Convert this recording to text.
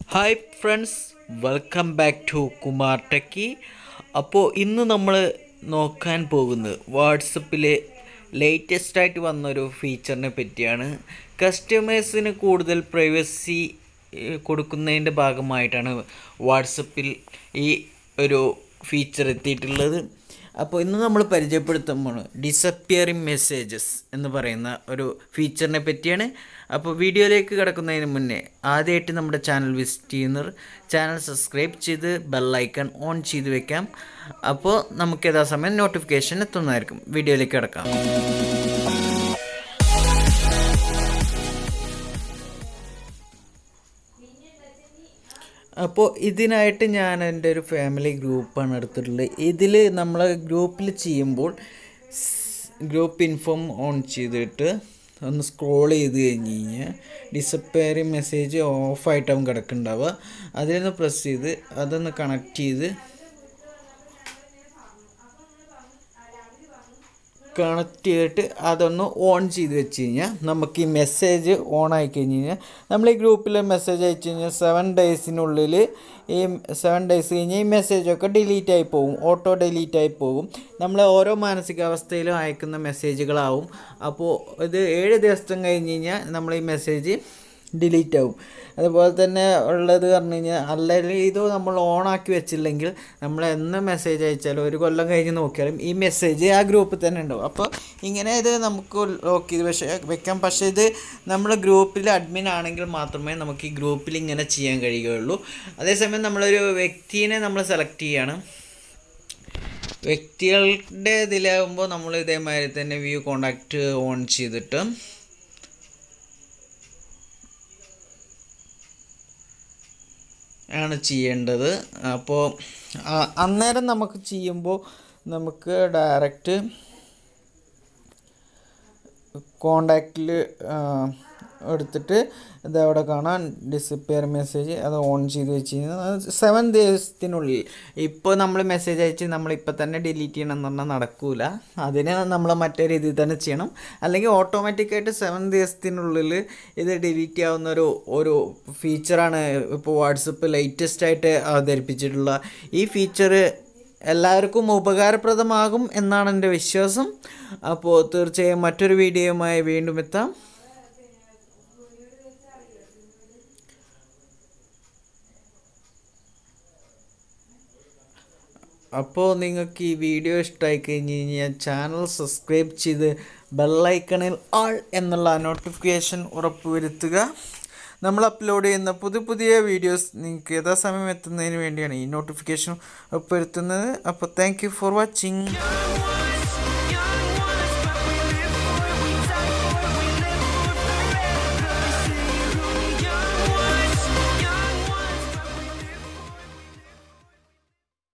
hi friends welcome back to Kumar techie അപ്പോൾ ഇന്ന് നമ്മൾ നോക്കാൻ പോകുന്നത് വാട്സപ്പിലെ ലേറ്റസ്റ്റ് ആയിട്ട് വന്നൊരു ഫീച്ചറിനെ പറ്റിയാണ് കസ്റ്റമേഴ്സിന് കൂടുതൽ പ്രൈവസി കൊടുക്കുന്നതിൻ്റെ ഭാഗമായിട്ടാണ് വാട്സപ്പിൽ ഈ ഒരു ഫീച്ചർ എത്തിയിട്ടുള്ളത് അപ്പോൾ ഇന്ന് നമ്മൾ പരിചയപ്പെടുത്തുമ്പോൾ ഡിസപ്പിയറിങ് മെസ്സേജസ് എന്ന് പറയുന്ന ഒരു ഫീച്ചറിനെ പറ്റിയാണ് അപ്പോൾ വീഡിയോയിലേക്ക് കിടക്കുന്നതിന് മുന്നേ ആദ്യമായിട്ട് നമ്മുടെ ചാനൽ വിസിറ്റ് ചെയ്യുന്നവർ ചാനൽ സബ്സ്ക്രൈബ് ചെയ്ത് ബെല്ലൈക്കൺ ഓൺ ചെയ്ത് വെക്കാം അപ്പോൾ നമുക്ക് യഥാസമയം നോട്ടിഫിക്കേഷൻ എത്തുന്നതായിരിക്കും വീഡിയോയിലേക്ക് കിടക്കാം അപ്പോൾ ഇതിനായിട്ട് ഞാൻ എൻ്റെ ഒരു ഫാമിലി ഗ്രൂപ്പാണ് എടുത്തിട്ടുള്ളത് ഇതിൽ നമ്മൾ ഗ്രൂപ്പിൽ ചെയ്യുമ്പോൾ ഗ്രൂപ്പ് ഇൻഫോം ഓൺ ചെയ്തിട്ട് ഒന്ന് സ്ക്രോൾ ചെയ്ത് കഴിഞ്ഞ് കഴിഞ്ഞാൽ ഡിസപ്പയറിങ് മെസ്സേജ് ഓഫായിട്ടാവും കിടക്കുന്നുണ്ടാവുക അതിലൊന്ന് പ്രസ് ചെയ്ത് അതൊന്ന് കണക്ട് ചെയ്ത് കണക്ട് ചെയ്തിട്ട് അതൊന്ന് ഓൺ ചെയ്ത് വെച്ച് കഴിഞ്ഞാൽ നമുക്ക് ഈ മെസ്സേജ് ഓൺ ആയി കഴിഞ്ഞ് കഴിഞ്ഞാൽ നമ്മൾ ഈ ഗ്രൂപ്പിൽ മെസ്സേജ് അയച്ചു കഴിഞ്ഞാൽ സെവൻ ഡേയ്സിനുള്ളിൽ ഈ സെവൻ ഡേയ്സ് കഴിഞ്ഞ് ഈ മെസ്സേജൊക്കെ ഡിലീറ്റ് ആയി പോകും ഓട്ടോ ഡിലീറ്റ് ആയി പോകും നമ്മൾ ഓരോ മാനസികാവസ്ഥയിലും അയക്കുന്ന മെസ്സേജുകളാവും അപ്പോൾ ഇത് ഏഴ് ദിവസം കഴിഞ്ഞ് കഴിഞ്ഞാൽ നമ്മൾ ഈ മെസ്സേജ് ഡിലീറ്റ് ആവും അതുപോലെ തന്നെ ഉള്ളത് പറഞ്ഞു കഴിഞ്ഞാൽ അല്ലെങ്കിൽ ഇത് നമ്മൾ ഓണാക്കി വെച്ചില്ലെങ്കിൽ നമ്മൾ എന്ന് മെസ്സേജ് അയച്ചാലും ഒരു കൊല്ലം കഴിഞ്ഞ് നോക്കിയാലും ഈ മെസ്സേജ് ആ ഗ്രൂപ്പിൽ തന്നെ ഉണ്ടാവും അപ്പോൾ ഇങ്ങനെ ഇത് നമുക്ക് ലോക്ക് ചെയ്ത് പക്ഷേ വെക്കാം പക്ഷേ ഇത് നമ്മൾ ഗ്രൂപ്പിൽ അഡ്മിൻ ആണെങ്കിൽ മാത്രമേ നമുക്ക് ഈ ഗ്രൂപ്പിൽ ഇങ്ങനെ ചെയ്യാൻ കഴിയുകയുള്ളൂ അതേസമയം നമ്മളൊരു വ്യക്തിനെ നമ്മൾ സെലക്ട് ചെയ്യാണ് വ്യക്തികളുടെ ഇതിലാകുമ്പോൾ നമ്മൾ ഇതേമാതിരി തന്നെ വ്യൂ കോണ്ടാക്റ്റ് ഓൺ ചെയ്തിട്ട് ആണ് ചെയ്യേണ്ടത് അപ്പോൾ അന്നേരം നമുക്ക് ചെയ്യുമ്പോൾ നമുക്ക് ഡയറക്റ്റ് കോണ്ടാക്റ്റിൽ എടുത്തിട്ട് ഇത് അവിടെ കാണാൻ ഡിസപ്പിയർ മെസ്സേജ് അത് ഓൺ ചെയ്ത് വെച്ച് കഴിഞ്ഞാൽ സെവൻ ദിവസത്തിനുള്ളിൽ ഇപ്പോൾ നമ്മൾ മെസ്സേജ് അയച്ച് നമ്മളിപ്പോൾ തന്നെ ഡിലീറ്റ് ചെയ്യണം എന്ന് പറഞ്ഞാൽ നടക്കൂല അതിന് നമ്മൾ മറ്റേ രീതിയിൽ തന്നെ ചെയ്യണം അല്ലെങ്കിൽ ഓട്ടോമാറ്റിക്കായിട്ട് സെവൻ ദിവസത്തിനുള്ളിൽ ഇത് ഡിലീറ്റ് ചെയ്യാവുന്ന ഒരു ഒരു ഫീച്ചറാണ് ഇപ്പോൾ വാട്സപ്പ് ലേറ്റസ്റ്റ് ആയിട്ട് അവതരിപ്പിച്ചിട്ടുള്ള ഈ ഫീച്ചർ എല്ലാവർക്കും ഉപകാരപ്രദമാകും എന്നാണ് എൻ്റെ വിശ്വാസം അപ്പോൾ തീർച്ചയായും മറ്റൊരു വീഡിയോയുമായി വീണ്ടും എത്താം അപ്പോൾ നിങ്ങൾക്ക് ഈ വീഡിയോ ഇഷ്ടമായി കഴിഞ്ഞ് കഴിഞ്ഞാൽ ചാനൽ സബ്സ്ക്രൈബ് ചെയ്ത് ബെല്ലൈക്കണിൽ ആൾ എന്നുള്ള നോട്ടിഫിക്കേഷൻ ഉറപ്പുവരുത്തുക നമ്മൾ അപ്ലോഡ് ചെയ്യുന്ന പുതിയ പുതിയ വീഡിയോസ് നിങ്ങൾക്ക് യഥാസമയം എത്തുന്നതിന് വേണ്ടിയാണ് ഈ നോട്ടിഫിക്കേഷൻ ഉറപ്പുവരുത്തുന്നത് അപ്പോൾ താങ്ക് യു ഫോർ വാച്ചിങ്